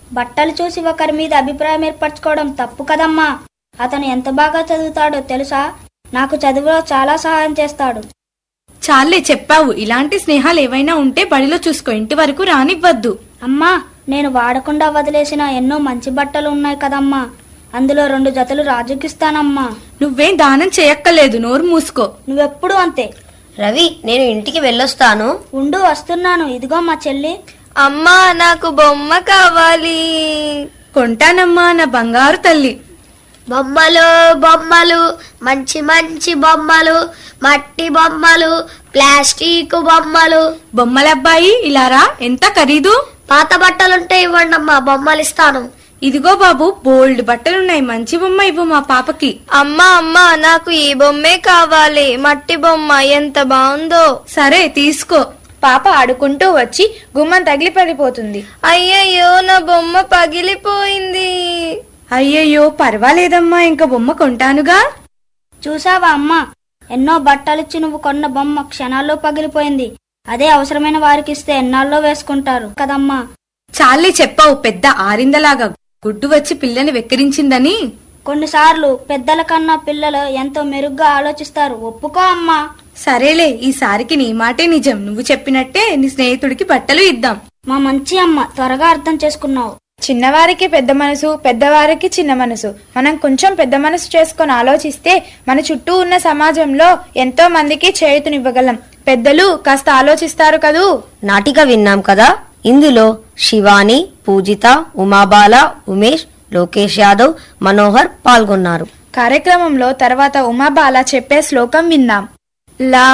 బట్టలు చూసి ఒకరి మీద అభిప్రాయం ఏర్పరచుకోవడం తప్పు కదమ్మా అతను ఎంత బాగా చదువుతాడో తెలుసా నాకు చదువులో చాలా సహాయం చేస్తాడు చాలే చెప్పావు ఇలాంటి స్నేహాలు ఏవైనా ఉంటే బడిలో చూసుకో ఇంటి వరకు రానివ్వద్దు అమ్మా నేను వాడకుండా వదిలేసిన ఎన్నో మంచి బట్టలు ఉన్నాయి కదమ్మా అందులో రెండు జతలు రాజుకిస్తానమ్మా నువ్వేం దానం చేయక్కలేదు నోరు మూసుకో నువ్వెప్పుడు అంతే రవి నేను ఇంటికి వెళ్ళొస్తాను ఉండు వస్తున్నాను ఇదిగో మా చెల్లి అమ్మా నాకు బొమ్మ కావాలి కొంటానమ్మా నా బంగారు తల్లి బొమ్మలు బొమ్మలు మంచి మంచి బొమ్మలు మట్టి బొమ్మలు ప్లాస్టిక్ బొమ్మలు బొమ్మలబ్బాయి ఇలారా ఎంత ఖరీదు పాత బట్టలుంటే ఇవ్వండి అమ్మా బొమ్మలు ఇస్తాను ఇదిగో బాబు బోల్డ్ బట్టలున్నాయి మంచి బొమ్మ ఇవ్వు మా పాపకి అమ్మా అమ్మా నాకు ఈ బొమ్మే కావాలి మట్టి బొమ్మ ఎంత బాగుందో సరే తీసుకో పాప ఆడుకుంటూ వచ్చి గుమ్మం తగిలి పడిపోతుంది అయ్యయ్యో నా బొమ్మ పగిలిపోయింది అయ్యయ్యో పర్వాలేదమ్మా ఇంకా బొమ్మ కొంటానుగా చూసావా అమ్మా ఎన్నో బట్టలిచ్చి నువ్వు కొన్న బొమ్మ క్షణాల్లో పగిలిపోయింది అదే అవసరమైన వారికి ఇస్తే ఎన్నాళ్ళలో వేసుకుంటారు కదమ్మా చాలే చెప్పావు పెద్ద ఆరిందలాగా గుడ్డు వచ్చి పిల్లని వెక్కిరించిందని కొన్నిసార్లు పెద్దల కన్నా పిల్లలు ఎంతో మెరుగ్గా ఆలోచిస్తారు ఒప్పుకో అమ్మా సరేలే ఈసారికి నీ మాటే నిజం నువ్వు చెప్పినట్టే నీ స్నేహితుడికి బట్టలు ఇద్దాం మా మంచి అమ్మ త్వరగా అర్థం చేసుకున్నావు చిన్నవారికి పెద్ద మనసు పెద్దవారికి చిన్న మనసు మనం కొంచెం పెద్ద మనసు చేసుకొని ఆలోచిస్తే మన చుట్టూ ఉన్న సమాజంలో ఎంతో మందికి చేయుతునివ్వగలం పెద్దలు కాస్త ఆలోచిస్తారు కదూ నాటిక విన్నాం కదా ఇందులో శివాని పూజిత ఉమాబాల ఉమేష్ లోకేష్ యాదవ్ మనోహర్ పాల్గొన్నారు కార్యక్రమంలో తర్వాత ఉమాబాల చెప్పే శ్లోకం విందాం లా